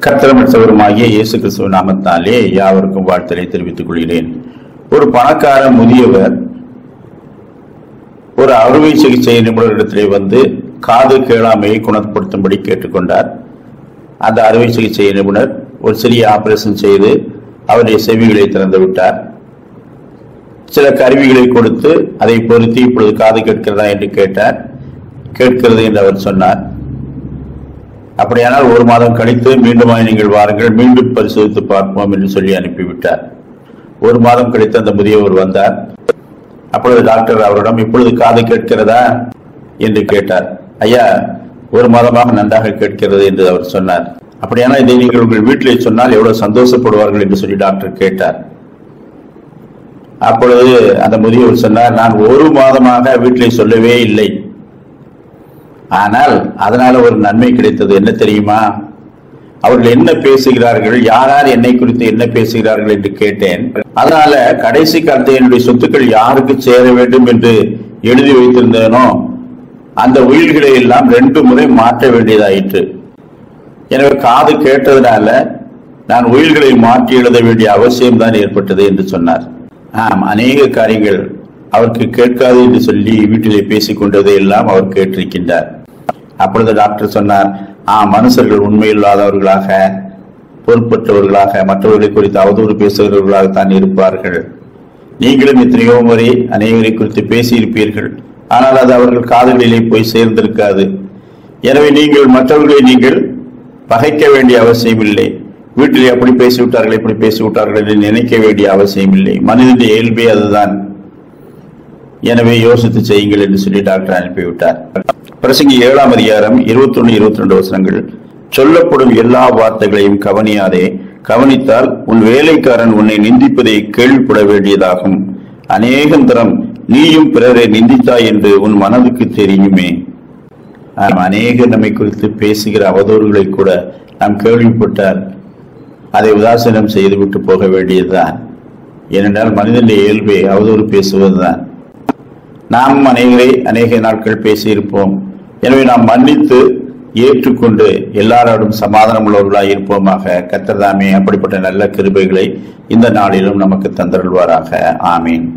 கத்திரமிட்டவருமாகிய இயேசு கிறிஸ்துவ நாமத்தாலே யாவருக்கும் வாழ்த்தலை தெரிவித்துக் கொள்கிறேன் ஒரு பணக்கார முதியவர் ஒரு அறுவை சிகிச்சை நிபுணரிடத்திலே வந்து காது கேளாமையை குணப்படுத்தும்படி கேட்டுக்கொண்டார் அந்த அறுவை சிகிச்சை நிபுணர் ஒரு சிறிய ஆபரேஷன் செய்து அவருடைய செவிகளை திறந்து விட்டார் சில கருவிகளை கொடுத்து அதை பொருத்தி இப்பொழுது காது கேட்கிறதா என்று கேட்டார் கேட்கிறது என்று அவர் சொன்னார் அப்படியானால் ஒரு மாதம் கழித்து மீண்டுமாய் நீங்கள் வாருங்கள் மீண்டும் பரிசோதித்து பார்ப்போம் என்று சொல்லி அனுப்பிவிட்டார் ஒரு மாதம் கழித்து அந்த முதியவர் வந்தார் அப்பொழுது டாக்டர் அவரிடம் இப்பொழுது காது கேட்கிறதா என்று கேட்டார் ஐயா ஒரு மாதமாக நன்றாக கேட்கிறது என்று அவர் சொன்னார் அப்படியானால் இதை நீங்கள் உங்கள் வீட்டிலே சொன்னால் எவ்வளவு சந்தோஷப்படுவார்கள் என்று சொல்லி டாக்டர் கேட்டார் அப்பொழுது அந்த முதியவர் சொன்னார் நான் ஒரு மாதமாக வீட்டிலே சொல்லவே இல்லை ஆனால் அதனால ஒரு நன்மை கிடைத்தது என்ன தெரியுமா அவர்கள் என்ன பேசுகிறார்கள் யார் யார் என்னை குறித்து என்ன பேசுகிறார்கள் என்று கேட்டேன் அதனால கடைசி காலத்தில் என்னுடைய சொத்துக்கள் யாருக்கு சேர வேண்டும் என்று எழுதி வைத்திருந்தேனோ அந்த உயிர்களை எல்லாம் ரெண்டு முறை மாற்ற வேண்டியதாயிற்று எனவே காது கேட்டதுனால நான் உயிர்களை மாற்றி எழுத வேண்டிய அவசியம் தான் ஏற்பட்டது என்று சொன்னார் ஆம் அநேக காரியங்கள் அவருக்கு கேட்காது என்று சொல்லி வீட்டிலே பேசிக் கொண்டதை எல்லாம் அவர் கேட்டிருக்கின்றார் அப்பொழுது டாக்டர் சொன்னார் ஆ மனுஷர்கள் உண்மையில்லாதவர்களாக பொறுப்பற்றவர்களாக மற்றவர்களை குறித்து அவதூறு பேசுகிறவர்களாகத்தான் இருப்பார்கள் நீங்களும் எத்தனையோ முறை அனைவரை குறித்து பேசியிருப்பீர்கள் ஆனால் அது அவர்கள் காதுகளிலே போய் சேர்ந்திருக்காது எனவே நீங்கள் மற்றவர்களை நீங்கள் பகைக்க வேண்டிய அவசியம் இல்லை வீட்டிலே அப்படி பேசிவிட்டார்கள் இப்படி பேசிவிட்டார்கள் என்று நினைக்க வேண்டிய அவசியம் இல்லை மனிதனுடைய இயல்பே அதுதான் எனவே யோசித்து செய்யுங்கள் என்று சொல்லி டாக்டர் அனுப்பிவிட்டார் பிரசங்கி ஏழாம் அதிகாரம் இருபத்தி ஒன்று இருபத்தி ரெண்டு வசனங்கள் சொல்லப்படும் எல்லா வார்த்தைகளையும் கவனியாதே கவனித்தால் உன் வேலைக்காரன் உன்னை நிந்திப்பதை கேள்விப்பட வேண்டியதாகும் அநேகம் தரம் நீயும் பிறரை நிந்தித்தாய் என்று உன் மனதுக்கு தெரியுமே ஆம், அநேகர் நம்மை குறித்து பேசுகிற அவதூறுகளை கூட நாம் கேள்விப்பட்டால் அதை உதாசீனம் செய்துவிட்டு போக வேண்டியதுதான் ஏனென்றால் மனிதனுடைய இயல்பே அவதூறு பேசுவதுதான் நாம் அனைவரை அநேக நாட்கள் பேசியிருப்போம் எனவே நாம் மன்னித்து ஏற்றுக்கொண்டு எல்லாரோடும் சமாதானம் உள்ளவர்களாய் இருப்போமாக கத்தர்தாமே அப்படிப்பட்ட நல்ல கிருபைகளை இந்த நாளிலும் நமக்கு தந்தருள்வாராக ஆமீன்